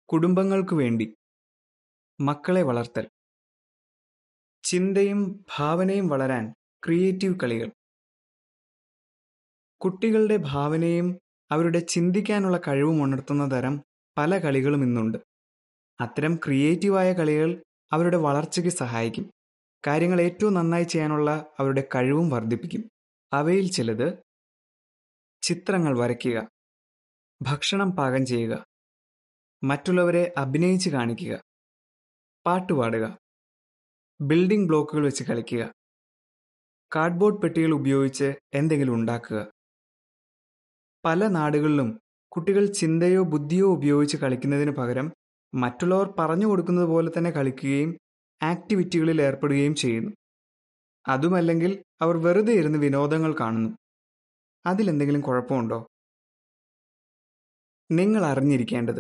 കുടുംബങ്ങൾക്കു വേണ്ടി മക്കളെ വളർത്തൽ ചിന്തയും ഭാവനയും വളരാൻ ക്രിയേറ്റീവ് കളികൾ കുട്ടികളുടെ ഭാവനയും അവരുടെ ചിന്തിക്കാനുള്ള കഴിവും ഉണർത്തുന്ന തരം പല കളികളും ഇന്നുണ്ട് അത്തരം ക്രിയേറ്റീവായ കളികൾ അവരുടെ വളർച്ചയ്ക്ക് സഹായിക്കും കാര്യങ്ങൾ ഏറ്റവും നന്നായി ചെയ്യാനുള്ള അവരുടെ കഴിവും വർദ്ധിപ്പിക്കും അവയിൽ ചിലത് ചിത്രങ്ങൾ വരയ്ക്കുക ഭക്ഷണം പാകം ചെയ്യുക മറ്റുള്ളവരെ അഭിനയിച്ച് കാണിക്കുക പാട്ടുപാടുക ബിൽഡിംഗ് ബ്ലോക്കുകൾ വെച്ച് കളിക്കുക കാർഡ്ബോർഡ് പെട്ടികൾ ഉപയോഗിച്ച് എന്തെങ്കിലും ഉണ്ടാക്കുക പല നാടുകളിലും കുട്ടികൾ ചിന്തയോ ബുദ്ധിയോ ഉപയോഗിച്ച് കളിക്കുന്നതിന് പകരം മറ്റുള്ളവർ പറഞ്ഞു കൊടുക്കുന്നത് പോലെ തന്നെ കളിക്കുകയും ആക്ടിവിറ്റികളിൽ ഏർപ്പെടുകയും ചെയ്യുന്നു അതുമല്ലെങ്കിൽ അവർ വെറുതെ ഇരുന്ന് വിനോദങ്ങൾ കാണുന്നു അതിലെന്തെങ്കിലും കുഴപ്പമുണ്ടോ നിങ്ങൾ അറിഞ്ഞിരിക്കേണ്ടത്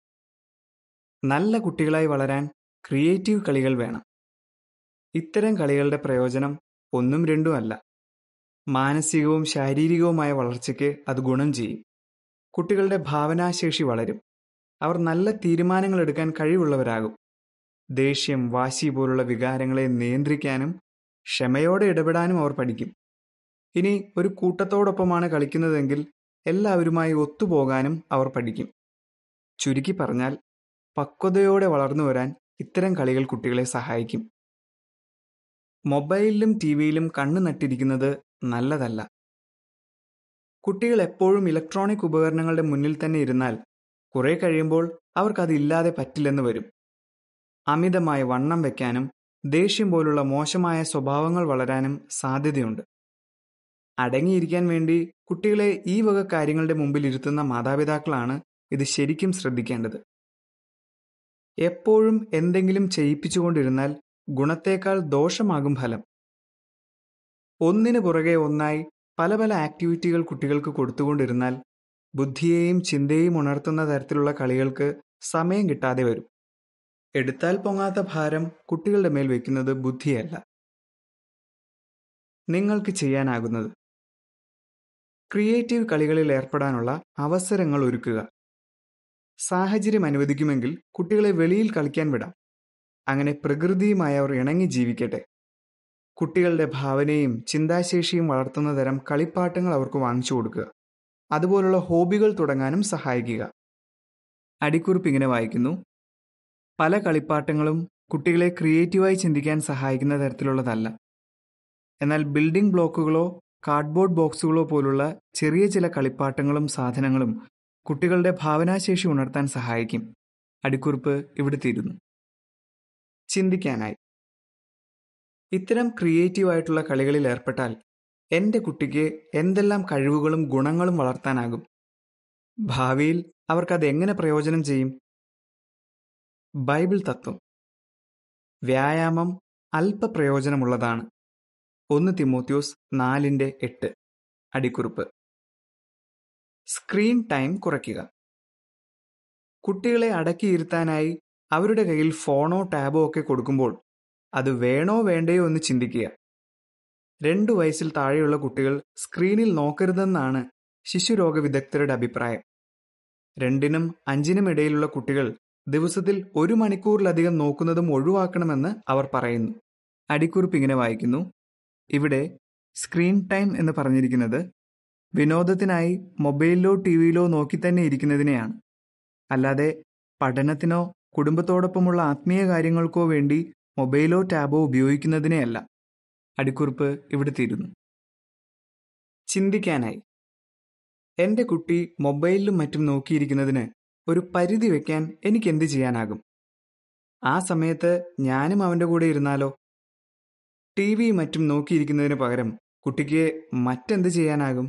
നല്ല കുട്ടികളായി വളരാൻ ക്രിയേറ്റീവ് കളികൾ വേണം ഇത്തരം കളികളുടെ പ്രയോജനം ഒന്നും രണ്ടും അല്ല മാനസികവും ശാരീരികവുമായ വളർച്ചയ്ക്ക് അത് ഗുണം ചെയ്യും കുട്ടികളുടെ ഭാവനാശേഷി വളരും അവർ നല്ല തീരുമാനങ്ങൾ എടുക്കാൻ കഴിവുള്ളവരാകും ദേഷ്യം വാശി പോലുള്ള വികാരങ്ങളെ നിയന്ത്രിക്കാനും ക്ഷമയോടെ ഇടപെടാനും അവർ പഠിക്കും ഇനി ഒരു കൂട്ടത്തോടൊപ്പമാണ് കളിക്കുന്നതെങ്കിൽ എല്ലാവരുമായി ഒത്തുപോകാനും അവർ പഠിക്കും ചുരുക്കി പറഞ്ഞാൽ പക്വതയോടെ വളർന്നു വരാൻ ഇത്തരം കളികൾ കുട്ടികളെ സഹായിക്കും മൊബൈലിലും ടി വിയിലും കണ്ണു നട്ടിരിക്കുന്നത് നല്ലതല്ല കുട്ടികൾ എപ്പോഴും ഇലക്ട്രോണിക് ഉപകരണങ്ങളുടെ മുന്നിൽ തന്നെ ഇരുന്നാൽ കുറെ കഴിയുമ്പോൾ അവർക്കത് ഇല്ലാതെ പറ്റില്ലെന്ന് വരും അമിതമായ വണ്ണം വയ്ക്കാനും ദേഷ്യം പോലുള്ള മോശമായ സ്വഭാവങ്ങൾ വളരാനും സാധ്യതയുണ്ട് അടങ്ങിയിരിക്കാൻ വേണ്ടി കുട്ടികളെ ഈ വക കാര്യങ്ങളുടെ മുമ്പിൽ ഇരുത്തുന്ന മാതാപിതാക്കളാണ് ഇത് ശരിക്കും ശ്രദ്ധിക്കേണ്ടത് എപ്പോഴും എന്തെങ്കിലും ചെയ്യിപ്പിച്ചുകൊണ്ടിരുന്നാൽ ഗുണത്തേക്കാൾ ദോഷമാകും ഫലം ഒന്നിനു പുറകെ ഒന്നായി പല പല ആക്ടിവിറ്റികൾ കുട്ടികൾക്ക് കൊടുത്തുകൊണ്ടിരുന്നാൽ ബുദ്ധിയെയും ചിന്തയെയും ഉണർത്തുന്ന തരത്തിലുള്ള കളികൾക്ക് സമയം കിട്ടാതെ വരും എടുത്താൽ പൊങ്ങാത്ത ഭാരം കുട്ടികളുടെ മേൽ വയ്ക്കുന്നത് ബുദ്ധിയല്ല നിങ്ങൾക്ക് ചെയ്യാനാകുന്നത് ക്രിയേറ്റീവ് കളികളിൽ ഏർപ്പെടാനുള്ള അവസരങ്ങൾ ഒരുക്കുക സാഹചര്യം അനുവദിക്കുമെങ്കിൽ കുട്ടികളെ വെളിയിൽ കളിക്കാൻ വിടാം അങ്ങനെ പ്രകൃതിയുമായി അവർ ഇണങ്ങി ജീവിക്കട്ടെ കുട്ടികളുടെ ഭാവനയും ചിന്താശേഷിയും വളർത്തുന്ന തരം കളിപ്പാട്ടങ്ങൾ അവർക്ക് വാങ്ങിച്ചു കൊടുക്കുക അതുപോലുള്ള ഹോബികൾ തുടങ്ങാനും സഹായിക്കുക അടിക്കുറിപ്പ് ഇങ്ങനെ വായിക്കുന്നു പല കളിപ്പാട്ടങ്ങളും കുട്ടികളെ ക്രിയേറ്റീവായി ചിന്തിക്കാൻ സഹായിക്കുന്ന തരത്തിലുള്ളതല്ല എന്നാൽ ബിൽഡിംഗ് ബ്ലോക്കുകളോ കാർഡ്ബോർഡ് ബോക്സുകളോ പോലുള്ള ചെറിയ ചില കളിപ്പാട്ടങ്ങളും സാധനങ്ങളും കുട്ടികളുടെ ഭാവനാശേഷി ഉണർത്താൻ സഹായിക്കും അടിക്കുറിപ്പ് ഇവിടെ തീരുന്നു ചിന്തിക്കാനായി ഇത്തരം ക്രിയേറ്റീവ് ആയിട്ടുള്ള കളികളിൽ ഏർപ്പെട്ടാൽ എൻ്റെ കുട്ടിക്ക് എന്തെല്ലാം കഴിവുകളും ഗുണങ്ങളും വളർത്താനാകും ഭാവിയിൽ അവർക്കത് എങ്ങനെ പ്രയോജനം ചെയ്യും ബൈബിൾ തത്വം വ്യായാമം അല്പ പ്രയോജനമുള്ളതാണ് ഒന്ന് തിമോത്യോസ് നാലിൻ്റെ എട്ട് അടിക്കുറിപ്പ് സ്ക്രീൻ ടൈം കുറയ്ക്കുക കുട്ടികളെ അടക്കിയിരുത്താനായി അവരുടെ കയ്യിൽ ഫോണോ ടാബോ ഒക്കെ കൊടുക്കുമ്പോൾ അത് വേണോ വേണ്ടയോ എന്ന് ചിന്തിക്കുക രണ്ടു വയസ്സിൽ താഴെയുള്ള കുട്ടികൾ സ്ക്രീനിൽ നോക്കരുതെന്നാണ് ശിശുരോഗ വിദഗ്ധരുടെ അഭിപ്രായം രണ്ടിനും അഞ്ചിനും ഇടയിലുള്ള കുട്ടികൾ ദിവസത്തിൽ ഒരു മണിക്കൂറിലധികം നോക്കുന്നതും ഒഴിവാക്കണമെന്ന് അവർ പറയുന്നു അടിക്കുറിപ്പ് ഇങ്ങനെ വായിക്കുന്നു ഇവിടെ സ്ക്രീൻ ടൈം എന്ന് പറഞ്ഞിരിക്കുന്നത് വിനോദത്തിനായി മൊബൈലിലോ ടി വിയിലോ നോക്കി തന്നെ ഇരിക്കുന്നതിനെയാണ് അല്ലാതെ പഠനത്തിനോ കുടുംബത്തോടൊപ്പമുള്ള ആത്മീയ കാര്യങ്ങൾക്കോ വേണ്ടി മൊബൈലോ ടാബോ ഉപയോഗിക്കുന്നതിനെയല്ല അടിക്കുറിപ്പ് ഇവിടെ തീരുന്നു ചിന്തിക്കാനായി എൻ്റെ കുട്ടി മൊബൈലിലും മറ്റും നോക്കിയിരിക്കുന്നതിന് ഒരു പരിധി വെക്കാൻ എനിക്ക് എന്ത് ചെയ്യാനാകും ആ സമയത്ത് ഞാനും അവൻ്റെ കൂടെ ഇരുന്നാലോ ടി വി മറ്റും നോക്കിയിരിക്കുന്നതിന് പകരം കുട്ടിക്ക് മറ്റെന്ത് ചെയ്യാനാകും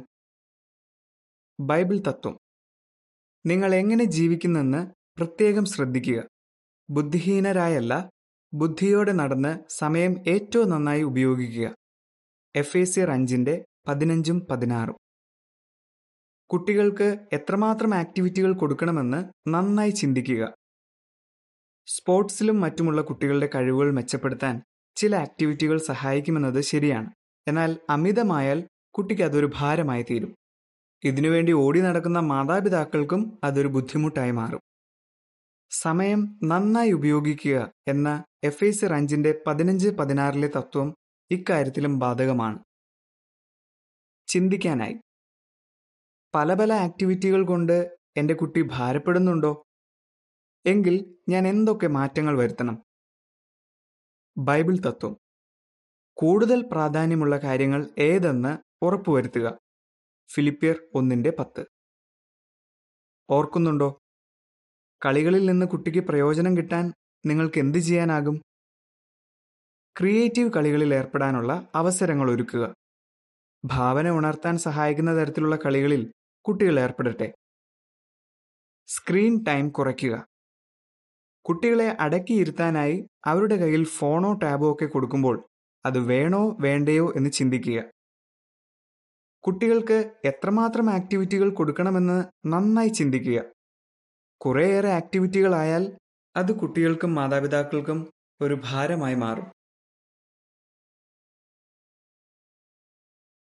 ബൈബിൾ തത്വം നിങ്ങൾ എങ്ങനെ ജീവിക്കുന്നെന്ന് പ്രത്യേകം ശ്രദ്ധിക്കുക ബുദ്ധിഹീനരായല്ല ബുദ്ധിയോടെ നടന്ന് സമയം ഏറ്റവും നന്നായി ഉപയോഗിക്കുക എഫ് എ സിയർ അഞ്ചിൻ്റെ പതിനഞ്ചും പതിനാറും കുട്ടികൾക്ക് എത്രമാത്രം ആക്ടിവിറ്റികൾ കൊടുക്കണമെന്ന് നന്നായി ചിന്തിക്കുക സ്പോർട്സിലും മറ്റുമുള്ള കുട്ടികളുടെ കഴിവുകൾ മെച്ചപ്പെടുത്താൻ ചില ആക്ടിവിറ്റികൾ സഹായിക്കുമെന്നത് ശരിയാണ് എന്നാൽ അമിതമായാൽ കുട്ടിക്ക് അതൊരു ഭാരമായി തീരും ഇതിനുവേണ്ടി ഓടി നടക്കുന്ന മാതാപിതാക്കൾക്കും അതൊരു ബുദ്ധിമുട്ടായി മാറും സമയം നന്നായി ഉപയോഗിക്കുക എന്ന എഫ് എസ് അഞ്ചിന്റെ പതിനഞ്ച് പതിനാറിലെ തത്വം ഇക്കാര്യത്തിലും ബാധകമാണ് ചിന്തിക്കാനായി പല പല ആക്ടിവിറ്റികൾ കൊണ്ട് എൻ്റെ കുട്ടി ഭാരപ്പെടുന്നുണ്ടോ എങ്കിൽ ഞാൻ എന്തൊക്കെ മാറ്റങ്ങൾ വരുത്തണം ബൈബിൾ തത്വം കൂടുതൽ പ്രാധാന്യമുള്ള കാര്യങ്ങൾ ഏതെന്ന് ഉറപ്പുവരുത്തുക ഫിലിപ്പിയർ ഒന്നിന്റെ പത്ത് ഓർക്കുന്നുണ്ടോ കളികളിൽ നിന്ന് കുട്ടിക്ക് പ്രയോജനം കിട്ടാൻ നിങ്ങൾക്ക് എന്ത് ചെയ്യാനാകും ക്രിയേറ്റീവ് കളികളിൽ ഏർപ്പെടാനുള്ള അവസരങ്ങൾ ഒരുക്കുക ഭാവന ഉണർത്താൻ സഹായിക്കുന്ന തരത്തിലുള്ള കളികളിൽ കുട്ടികൾ ഏർപ്പെടട്ടെ സ്ക്രീൻ ടൈം കുറയ്ക്കുക കുട്ടികളെ അടക്കിയിരുത്താനായി അവരുടെ കയ്യിൽ ഫോണോ ടാബോ ഒക്കെ കൊടുക്കുമ്പോൾ അത് വേണോ വേണ്ടയോ എന്ന് ചിന്തിക്കുക കുട്ടികൾക്ക് എത്രമാത്രം ആക്ടിവിറ്റികൾ കൊടുക്കണമെന്ന് നന്നായി ചിന്തിക്കുക കുറേയേറെ ആക്ടിവിറ്റികളായാൽ അത് കുട്ടികൾക്കും മാതാപിതാക്കൾക്കും ഒരു ഭാരമായി മാറും